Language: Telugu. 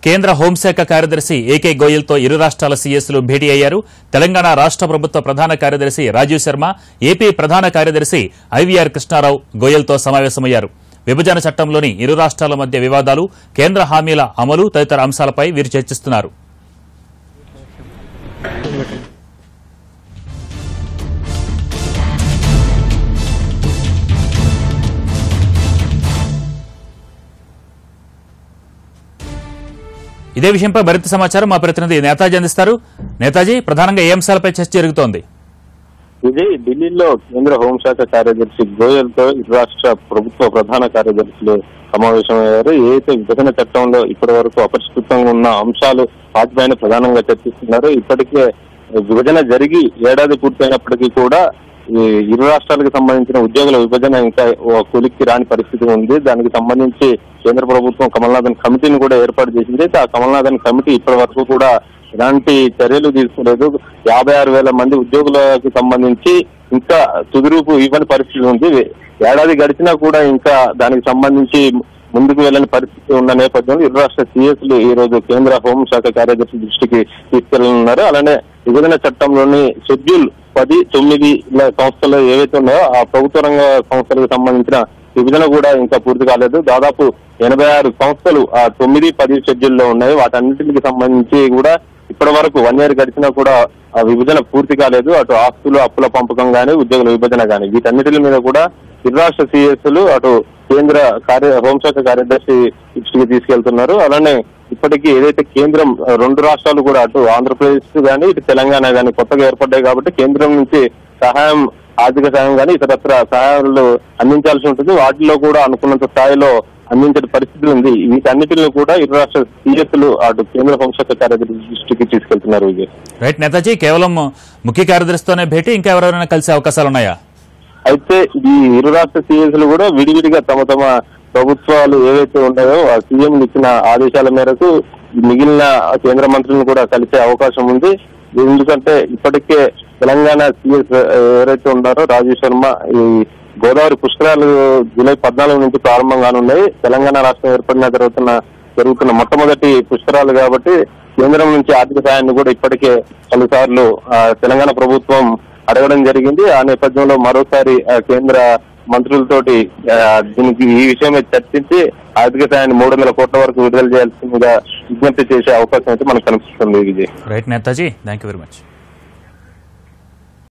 కేంద్ర హోంశాఖ కార్యదర్శి ఏకే గోయల్తో ఇరు రాష్ట్రాల సీఎస్లు భేటీ అయ్యారు తెలంగాణ రాష్ట్ర ప్రభుత్వ ప్రధాన కార్యదర్శి రాజీవ్ శర్మ ఏపీ ప్రధాన కార్యదర్శి ఐవీఆర్ కృష్ణారావు గోయల్తో సమావేశమయ్యారు విభజన చట్టంలోని ఇరు రాష్ట్రాల మధ్య వివాదాలు కేంద్ర హామీల అమలు తదితర అంశాలపై వీరు చర్చిస్తున్నారు ఇదే విషయంపై మరింత సమాచారం మా ప్రతినిధి నేతాజీ అందిస్తారు నేతాజీ ప్రధానంగా ఏ అంశాలపై చర్చ జరుగుతోంది ఇది ఢిల్లీలో కేంద్ర హోంశాఖ కార్యదర్శి గోయల్ తో ఇరు రాష్ట్ర ప్రభుత్వ ప్రధాన కార్యదర్శులు సమావేశమయ్యారు ఏదైతే విభజన చట్టంలో ఇప్పటి వరకు అపరిష్కృతంగా ఉన్న అంశాలు వాటిపైన ప్రధానంగా చర్చిస్తున్నారు ఇప్పటికే విభజన జరిగి ఏడాది పూర్తయినప్పటికీ కూడా ఈ ఇరు రాష్ట్రాలకు సంబంధించిన ఉద్యోగుల విభజన ఇంకా ఓ కొలిక్కి రాని పరిస్థితి ఉంది దానికి సంబంధించి కేంద్ర ప్రభుత్వం కమల్నాథన్ కమిటీని కూడా ఏర్పాటు చేసింది అయితే ఆ కమల్నాథన్ కమిటీ ఇప్పటి వరకు కూడా ఎలాంటి చర్యలు తీసుకోలేదు యాభై ఆరు వేల మంది ఉద్యోగులకు సంబంధించి ఇంకా తుదిరూపు ఇవ్వని పరిస్థితి ఉంది ఏడాది గడిచినా కూడా ఇంకా దానికి సంబంధించి ముందుకు వెళ్ళని పరిస్థితి ఉన్న నేపథ్యంలో ఇరు రాష్ట్ర సీఎస్లు ఈ రోజు కేంద్ర హోంశాఖ కార్యదర్శి దృష్టికి తీసుకెళ్లనున్నారు అలానే విభజన చట్టంలోని షెడ్యూల్ పది తొమ్మిది ఇలా సంస్థలు ఏవైతే ఉన్నాయో ఆ ప్రభుత్వ రంగ సంస్థలకు సంబంధించిన విభజన కూడా ఇంకా పూర్తి కాలేదు దాదాపు ఎనభై ఆరు సంస్థలు ఆ తొమ్మిది పది షెడ్యూల్లో ఉన్నాయి వాటన్నిటికి సంబంధించి కూడా ఇప్పటి వరకు వన్ ఇయర్ గడిచినా కూడా ఆ విభజన పూర్తి కాలేదు అటు ఆస్తులు అప్పుల పంపకం గానీ ఉద్యోగుల విభజన గానీ వీటన్నిటి మీద కూడా ఇరు రాష్ట్ర సిఎస్లు అటు కేంద్ర కార్య హోంశాఖ కార్యదర్శి దృష్టికి తీసుకెళ్తున్నారు అలానే ఇప్పటికీ ఏదైతే కేంద్రం ఆ, రెండు రాష్ట్రాలు కూడా అటు ఆంధ్రప్రదేశ్ గానీ ఇటు తెలంగాణ గానీ కొత్తగా ఏర్పడ్డాయి కాబట్టి కేంద్రం నుంచి సహాయం ఆర్థిక సహాయం కానీ ఇతరత్ర సహాయాలు అందించాల్సి ఉంటుంది వాటిలో కూడా అనుకున్నంత స్థాయిలో అందించే పరిస్థితి ఉంది వీటన్నిటిని కూడా ఇరు రాష్ట్ర సీఎస్లు అటు కేంద్ర హోంశాఖ కార్యదర్శి దృష్టికి తీసుకెళ్తున్నారు విజయ్ రైట్ నేతాజీ కేవలం ముఖ్య కార్యదర్శితోనే భేటీ ఇంకా ఎవరెవరైనా కలిసే అవకాశాలు ఉన్నాయా అయితే ఈ ఇరు రాష్ట్ర సీఎంలు కూడా విడివిడిగా తమ తమ ప్రభుత్వాలు ఏవైతే ఉన్నాయో ఆ సీఎంలు ఇచ్చిన ఆదేశాల మేరకు మిగిలిన కేంద్ర మంత్రులను కూడా కలిసే అవకాశం ఉంది ఎందుకంటే ఇప్పటికే తెలంగాణ సీఎస్ ఎవరైతే ఉన్నారో రాజీవ్ శర్మ ఈ గోదావరి పుష్కరాలు జూలై పద్నాలుగు నుంచి ప్రారంభం కానున్నాయి తెలంగాణ రాష్ట్రం ఏర్పడిన జరుగుతున్న జరుగుతున్న మొట్టమొదటి పుష్కరాలు కాబట్టి కేంద్రం నుంచి ఆర్థిక సాయాన్ని కూడా ఇప్పటికే పలుసార్లు ఆ, తెలంగాణ ప్రభుత్వం అడగడం జరిగింది ఆ నేపథ్యంలో మరోసారి ఆ, కేంద్ర మంత్రులతోటి ఆ, దీనికి ఈ విషయమే చర్చించి ఆర్థిక సాయాన్ని మూడు వందల కోట్ల వరకు విడుదల చేయాల్సిందిగా విజ్ఞప్తి చేసే అవకాశం అయితే మనకు కనిపిస్తుంది Vijay right Netaji thank you very much